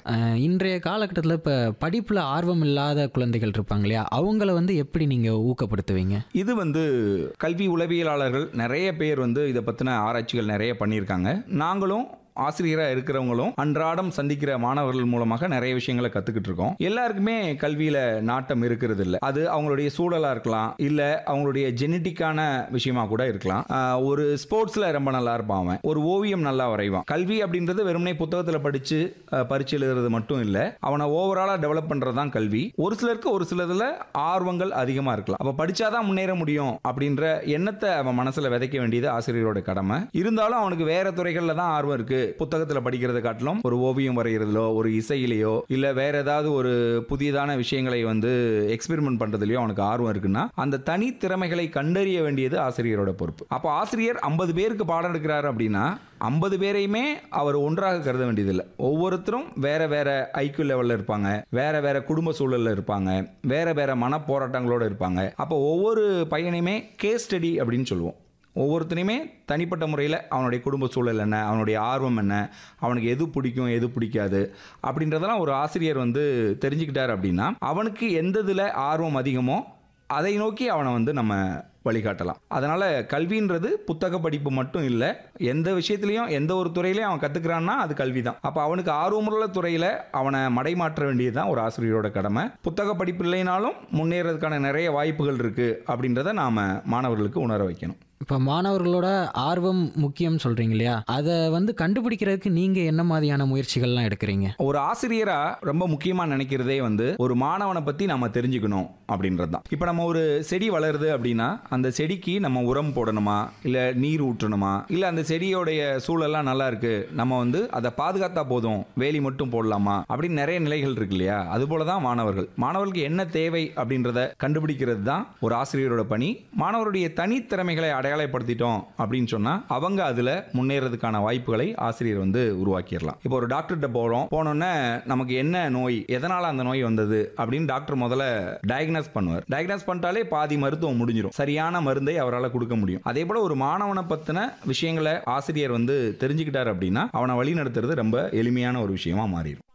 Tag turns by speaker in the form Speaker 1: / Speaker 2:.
Speaker 1: அஹ், இன்றைய காலகட்டத்தில் இப்போ படிப்பில் ஆர்வம் இல்லாத குழந்தைகள் இருப்பாங்க இல்லையா அவங்கள வந்து எப்படி நீங்கள் ஊக்கப்படுத்துவீங்க
Speaker 2: இது வந்து கல்வி உளவியலாளர்கள் நிறைய பேர் வந்து இதை பற்றின ஆராய்ச்சிகள் நிறைய பண்ணியிருக்காங்க நாங்களும் ஆசிரியராக இருக்கிறவங்களும் அன்றாடம் சந்திக்கிற மாணவர்கள் மூலமாக நிறைய விஷயங்களை கற்றுக்கிட்டு இருக்கோம் எல்லாருக்குமே கல்வியில் நாட்டம் இருக்கிறது இல்லை அது அவங்களுடைய சூழலாக இருக்கலாம் இல்லை அவங்களுடைய ஜெனட்டிக்கான விஷயமா கூட இருக்கலாம் ஆஹ் ஒரு ஸ்போர்ட்ஸில் ரொம்ப நல்லா இருப்பான் அவன் ஒரு ஓவியம் நல்லா வரைவான் கல்வி அப்படின்றது வெறுமனே புத்தகத்தில் படித்து பரிச்சு எழுதுறது மட்டும் இல்லை அவனை ஓவராலாக டெவலப் பண்ணுறது தான் கல்வி ஒரு சிலருக்கு ஒரு சிலதில் ஆர்வங்கள் அதிகமாக இருக்கலாம் அப்போ படிச்சாதான் முன்னேற முடியும் அப்படின்ற எண்ணத்தை அவன் மனசில் விதைக்க வேண்டியது ஆசிரியரோட கடமை இருந்தாலும் அவனுக்கு வேற துறைகளில் தான் ஆர்வம் இருக்கு புத்தகத்தில் படிக்கிறத காட்டிலும் ஒரு ஓவியம் வரைகிறதுலோ ஒரு இசையிலையோ இல்லை வேற ஏதாவது ஒரு புதியதான விஷயங்களை வந்து எக்ஸ்பெரிமெண்ட் பண்றதுலயோ அவனுக்கு ஆர்வம் இருக்குன்னா அந்த தனி திறமைகளை கண்டறிய வேண்டியது ஆசிரியரோட பொறுப்பு அப்போ ஆசிரியர் ஐம்பது பேருக்கு பாடம் எடுக்கிறாரு அப்படின்னா ஐம்பது பேரையுமே அவர் ஒன்றாக கருத வேண்டியதில்லை ஒவ்வொருத்தரும் வேற வேற ஐக்கியூ லெவலில் இருப்பாங்க வேற வேற குடும்ப சூழலில் இருப்பாங்க வேற வேற மன போராட்டங்களோட இருப்பாங்க அப்போ ஒவ்வொரு பையனையுமே கேஸ் ஸ்டடி அப்படின்னு சொல்லுவோம் ஒவ்வொருத்தனையுமே தனிப்பட்ட முறையில் அவனுடைய குடும்ப சூழல் என்ன அவனுடைய ஆர்வம் என்ன அவனுக்கு எது பிடிக்கும் எது பிடிக்காது அப்படின்றதெல்லாம் ஒரு ஆசிரியர் வந்து தெரிஞ்சுக்கிட்டார் அப்படின்னா அவனுக்கு எந்த இதில் ஆர்வம் அதிகமோ அதை நோக்கி அவனை வந்து நம்ம வழிகாட்டலாம் அதனால் கல்வின்றது புத்தக படிப்பு மட்டும் இல்லை எந்த விஷயத்துலையும் எந்த ஒரு துறையிலையும் அவன் கற்றுக்கிறான்னா அது கல்வி தான் அப்போ அவனுக்கு ஆர்வமுள்ள துறையில் அவனை மடைமாற்ற வேண்டியது தான் ஒரு ஆசிரியரோட கடமை புத்தக படிப்பு இல்லைனாலும் முன்னேறதுக்கான நிறைய வாய்ப்புகள் இருக்குது அப்படின்றத நாம் மாணவர்களுக்கு உணர வைக்கணும்
Speaker 1: இப்போ மாணவர்களோட ஆர்வம் முக்கியம் சொல்கிறீங்க இல்லையா அதை வந்து கண்டுபிடிக்கிறதுக்கு நீங்கள் என்ன மாதிரியான முயற்சிகள்லாம் எடுக்கிறீங்க
Speaker 2: ஒரு ஆசிரியரா ரொம்ப முக்கியமா நினைக்கிறதே வந்து ஒரு மாணவனை பத்தி நம்ம தெரிஞ்சுக்கணும் அப்படின்றது தான் இப்போ நம்ம ஒரு செடி வளருது அப்படின்னா அந்த செடிக்கு நம்ம உரம் போடணுமா இல்ல நீர் ஊற்றணுமா இல்ல அந்த செடியோடைய சூழல்லாம் நல்லா இருக்கு நம்ம வந்து அதை பாதுகாத்தா போதும் வேலி மட்டும் போடலாமா அப்படின்னு நிறைய நிலைகள் இருக்கு இல்லையா அது போல தான் மாணவர்கள் மாணவர்களுக்கு என்ன தேவை அப்படின்றத கண்டுபிடிக்கிறது தான் ஒரு ஆசிரியரோட பணி மாணவருடைய தனித்திறமைகளை அடையாளப்படுத்திட்டோம் அப்படின்னு சொன்னா அவங்க அதுல முன்னேறதுக்கான வாய்ப்புகளை ஆசிரியர் வந்து உருவாக்கிடலாம் இப்போ ஒரு டாக்டர்கிட்ட போறோம் போனோன்னே நமக்கு என்ன நோய் எதனால அந்த நோய் வந்தது அப்படின்னு டாக்டர் முதல்ல டயக்னோஸ் பண்ணுவார் டயக்னோஸ் பண்ணிட்டாலே பாதி மருத்துவம் முடிஞ்சிடும் சரியான மருந்தை அவரால் கொடுக்க முடியும் அதே போல ஒரு மாணவனை பத்தின விஷயங்களை ஆசிரியர் வந்து தெரிஞ்சுக்கிட்டார் அப்படின்னா அவனை வழி நடத்துறது ரொம்ப எளிமையான ஒரு விஷயமா மாறிடும்